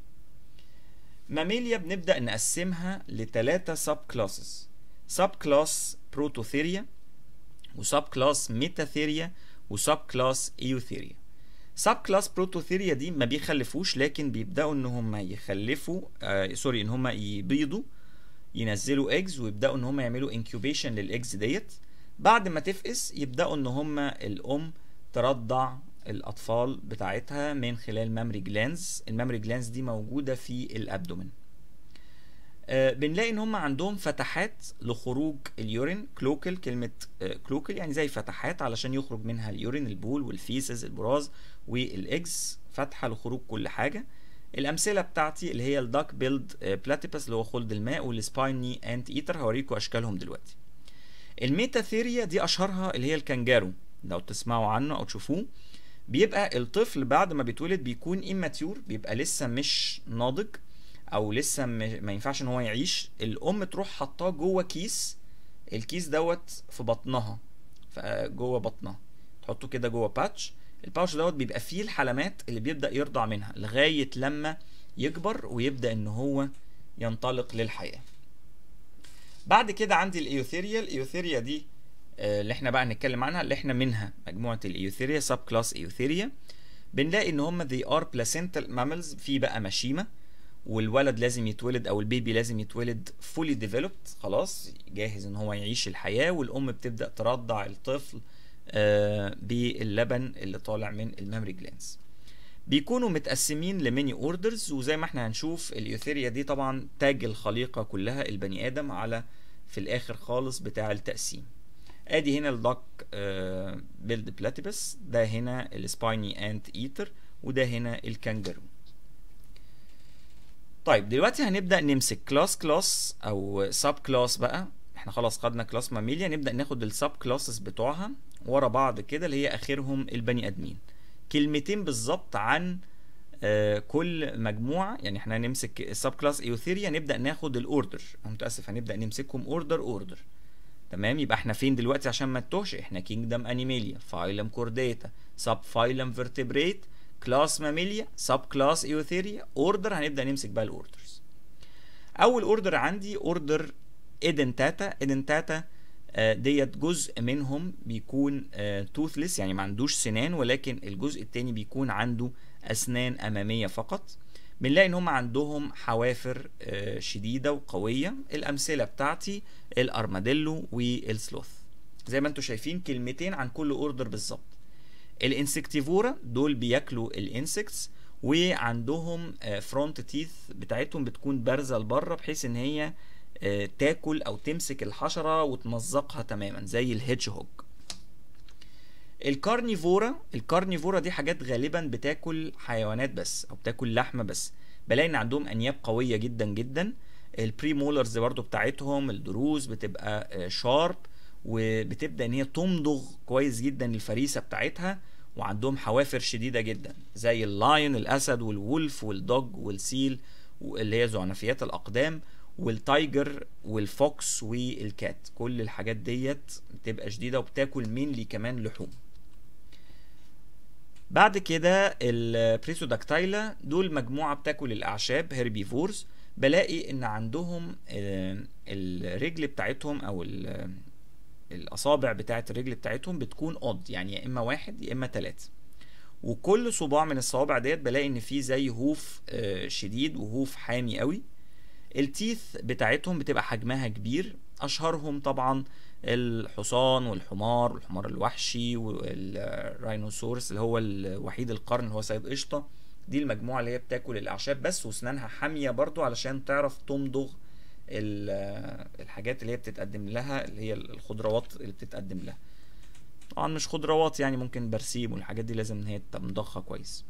ماميليا بنبدا نقسمها لثلاثه سب كلاسز سب كلاس بروتوثيريا وسب كلاس ميتاثيريا وسب كلاس ايوثيريا سب كلاس بروتوثيريا دي ما بيخلفوش لكن بيبداوا ان هم يخلفوا آه سوري ان هم يبيضوا ينزلوا ايجز ويبداوا ان هم يعملوا انكيوبيشن للايجز ديت بعد ما تفقس يبداوا ان هم الام ترضع الاطفال بتاعتها من خلال مامري جلانز المامري جلانز دي موجوده في الابدومن آه بنلاقي ان هم عندهم فتحات لخروج اليورين كلوكل كلمه آه كلوكل يعني زي فتحات علشان يخرج منها اليورين البول والفيسز البراز والاكس فتحه لخروج كل حاجه الامثله بتاعتي اللي هي الداك بيلد بلاتيبس اللي هو خلد الماء والسبايني انت ايتر هوريكم اشكالهم دلوقتي الميتاثيريا دي اشهرها اللي هي الكانجارو لو تسمعوا عنه او تشوفوه بيبقى الطفل بعد ما بيتولد بيكون اماتيور بيبقى لسه مش ناضج او لسه م- ما ينفعش ان هو يعيش الام تروح حطاه جوه كيس الكيس دوت في بطنها ف- جوه بطنها تحطه كده جوه باتش الباوش دوت بيبقى فيه الحلمات اللي بيبدا يرضع منها لغايه لما يكبر ويبدا ان هو ينطلق للحياه بعد كده عندي الايوثيريا الايوثيريا دي آه، اللي احنا بقى هنتكلم عنها اللي احنا منها مجموعه الايوثيريا سب كلاس ايوثيريا بنلاقي ان هم they are placental mammals في بقى مشيمه والولد لازم يتولد او البيبي لازم يتولد fully developed خلاص جاهز ان هو يعيش الحياه والام بتبدا ترضع الطفل آه، باللبن اللي طالع من المامري جلانز بيكونوا متقسمين لميني اوردرز وزي ما احنا هنشوف الايوثيريا دي طبعا تاج الخليقه كلها البني ادم على في الاخر خالص بتاع التقسيم ادي هنا الدك بيلد بلاتيبس ده هنا السبايني انت ايتر وده هنا الكانجارو طيب دلوقتي هنبدا نمسك كلاس كلاس او سب كلاس بقى احنا خلاص خدنا كلاس ماميليا نبدا ناخد السب كلاسز بتوعها ورا بعض كده اللي هي اخرهم البني ادمين كلمتين بالظبط عن آه، كل مجموعه يعني احنا هنمسك السب كلاس ايوثيريا نبدا ناخد الاوردر انا متاسف هنبدا نمسكهم اوردر اوردر تمام يبقى احنا فين دلوقتي عشان ما نتوهش احنا كينجدم انيميليا فايلم كورديتا سب فايلم فيرتبريت كلاس ماميليا سب كلاس ايوثيريا اوردر هنبدا نمسك بقى الاوردرز اول اوردر عندي اوردر ايدنتاتا ايدنتاتا آه، ديت جزء منهم بيكون توثلس يعني ما عندوش سنان ولكن الجزء التاني بيكون عنده اسنان اماميه فقط بنلاقي ان هم عندهم حوافر آه، شديده وقويه الامثله بتاعتي الارماديلو والسلوث زي ما انتم شايفين كلمتين عن كل اوردر بالظبط الانسكتيفورا دول بياكلوا الانسكتس وعندهم فرونت تيث بتاعتهم بتكون بارزه لبره بحيث ان هي آه، تاكل او تمسك الحشره وتمزقها تماما زي الهيدج هوج الكارنيفورا الكارنيفورا دي حاجات غالبا بتاكل حيوانات بس او بتاكل لحمه بس بلاقي ان عندهم انياب قويه جدا جدا البري مولرز برضو بتاعتهم الدروز بتبقى شارب وبتبدا ان هي تمضغ كويس جدا الفريسه بتاعتها وعندهم حوافر شديده جدا زي اللاين الاسد والولف والدوج والسيل اللي هي زعنفيات الاقدام والتايجر والفوكس والكات كل الحاجات ديت بتبقى شديده وبتاكل مينلي كمان لحوم بعد كده البريسوداكتايلا دول مجموعه بتاكل الاعشاب هيربيفورز بلاقي ان عندهم الرجل بتاعتهم او الاصابع بتاعت الرجل بتاعتهم بتكون اود يعني يا اما واحد يا اما ثلاثه وكل صباع من الصوابع ديت بلاقي ان في زي هوف شديد وهوف حامي قوي التيث بتاعتهم بتبقى حجمها كبير اشهرهم طبعا الحصان والحمار والحمار الوحشي والراينوسورس اللي هو الوحيد القرن اللي هو سيد قشطه دي المجموعه اللي هي بتاكل الاعشاب بس واسنانها حاميه برضو علشان تعرف تمضغ الحاجات اللي هي بتتقدم لها اللي هي الخضروات اللي بتتقدم لها طبعا مش خضروات يعني ممكن برسيم والحاجات دي لازم ان هي تمضخها كويس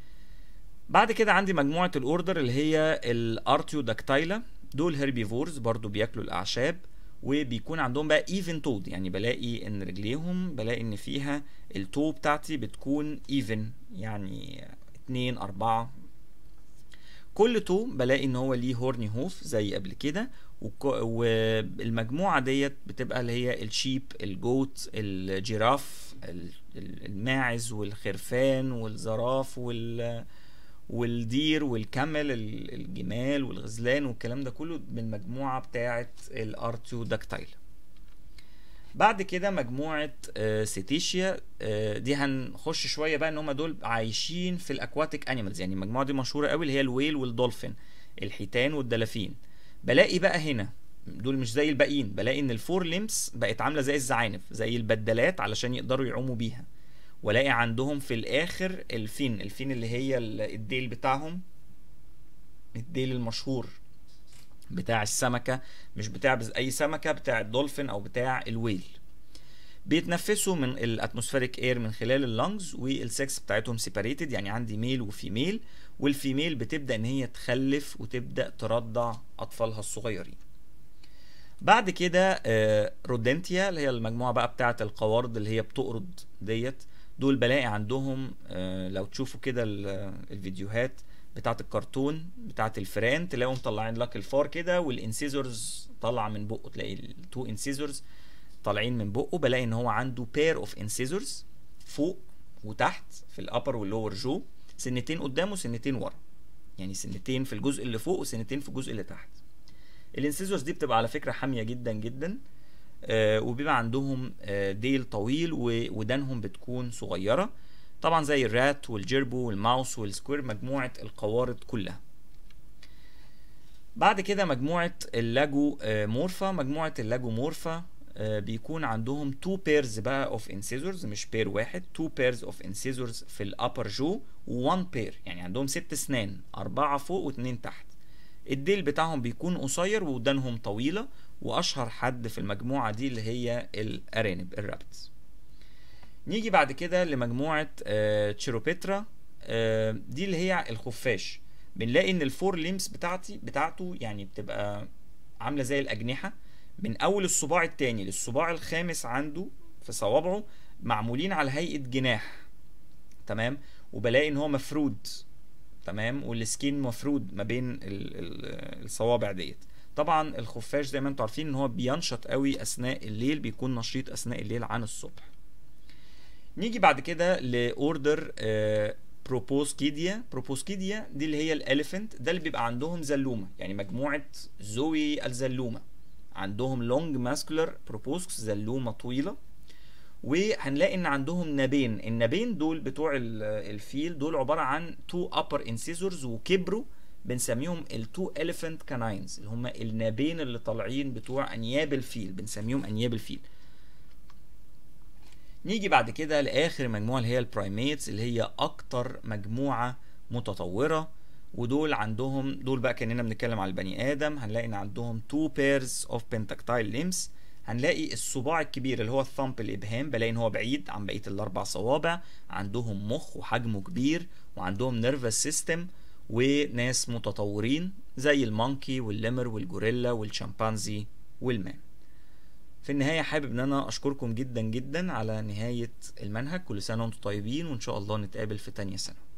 بعد كده عندي مجموعة الاوردر اللي هي الارتيو داكتايلا دول هيربيفورز برضو بياكلوا الاعشاب وبيكون عندهم بقى ايفن تود يعني بلاقي ان رجليهم بلاقي ان فيها التو بتاعتي بتكون ايفن يعني اتنين اربعة كل تو بلاقي ان هو ليه هورني هوف زي قبل كده والمجموعة ديت بتبقى اللي هي الشيب الجوت الجيراف الماعز والخرفان والزراف وال والدير والكمل الجمال والغزلان والكلام ده كله من المجموعة بتاعة الارتيو داكتايل بعد كده مجموعة سيتيشيا دي هنخش شوية بقى ان هم دول عايشين في الاكواتيك انيمالز يعني المجموعة دي مشهورة قوي اللي هي الويل والدولفين الحيتان والدلافين بلاقي بقى هنا دول مش زي الباقيين بلاقي ان الفور ليمس بقت عاملة زي الزعانف زي البدلات علشان يقدروا يعوموا بيها والاقي عندهم في الاخر الفين الفين اللي هي الديل بتاعهم الديل المشهور بتاع السمكة مش بتاع اي سمكة بتاع الدولفين او بتاع الويل بيتنفسوا من الاتموسفيريك اير من خلال اللنجز والسكس بتاعتهم سيباريتد يعني عندي ميل وفيميل والفيميل بتبدا ان هي تخلف وتبدا ترضع اطفالها الصغيرين بعد كده رودنتيا اللي هي المجموعه بقى بتاعه القوارض اللي هي بتقرض ديت دول بلاقي عندهم لو تشوفوا كده الفيديوهات بتاعه الكرتون بتاعه الفئران تلاقيهم مطلعين لك الفار كده والانسيزورز طالعه من بقه تلاقي التو انسيزورز طالعين من بقه بلاقي ان هو عنده بير اوف انسيزورز فوق وتحت في الابر واللور جو سنتين قدام وسنتين ورا يعني سنتين في الجزء اللي فوق وسنتين في الجزء اللي تحت الانسيزورز دي بتبقى على فكره حاميه جدا جدا آه وبيبقى عندهم آه ديل طويل ودانهم بتكون صغيره طبعا زي الرات والجيربو والماوس والسكوير مجموعه القوارض كلها بعد كده مجموعه اللاجو آه مورفا مجموعه اللاجو مورفا بيكون عندهم تو بيرز بقى اوف انسيزورز مش بير واحد تو بيرز اوف انسيزورز في الابر جو وان بير يعني عندهم ست اسنان اربعه فوق واثنين تحت الديل بتاعهم بيكون قصير ودانهم طويله واشهر حد في المجموعه دي اللي هي الارانب الرابتس نيجي بعد كده لمجموعه آه تشيروبيترا آه دي اللي هي الخفاش بنلاقي ان الفور ليمس بتاعتي بتاعته يعني بتبقى عامله زي الاجنحه من اول الصباع التاني للصباع الخامس عنده في صوابعه معمولين على هيئه جناح تمام وبلاقي ان هو مفرود تمام والسكين مفرود ما بين ال ال الصوابع ديت طبعا الخفاش زي ما انتم عارفين ان هو بينشط قوي اثناء الليل بيكون نشيط اثناء الليل عن الصبح نيجي بعد كده لاوردر آه بروبوسكيديا بروبوسكيديا دي اللي هي الاليفنت ده اللي بيبقى عندهم زلومه يعني مجموعه زوي الزلومه عندهم لونج ماسكولار بروبوسكس زلومه طويله وهنلاقي ان عندهم نابين النابين دول بتوع الفيل دول عباره عن تو ابر انسيزورز وكبروا بنسميهم التو اليفنت كاناينز اللي هم النابين اللي طالعين بتوع انياب الفيل بنسميهم انياب الفيل نيجي بعد كده لاخر مجموعه اللي هي البرايميتس اللي هي اكتر مجموعه متطوره ودول عندهم دول بقى كاننا بنتكلم على البني ادم هنلاقي ان عندهم تو بيرز اوف بنتاكتايل ليمس هنلاقي الصباع الكبير اللي هو الثامب الابهام بلاقي ان هو بعيد عن بقيه الاربع صوابع عندهم مخ وحجمه كبير وعندهم نيرفس سيستم وناس متطورين زي المونكي والليمر والجوريلا والشمبانزي والمان في النهاية حابب ان انا اشكركم جدا جدا على نهاية المنهج كل سنة وانتم طيبين وان شاء الله نتقابل في تانية سنة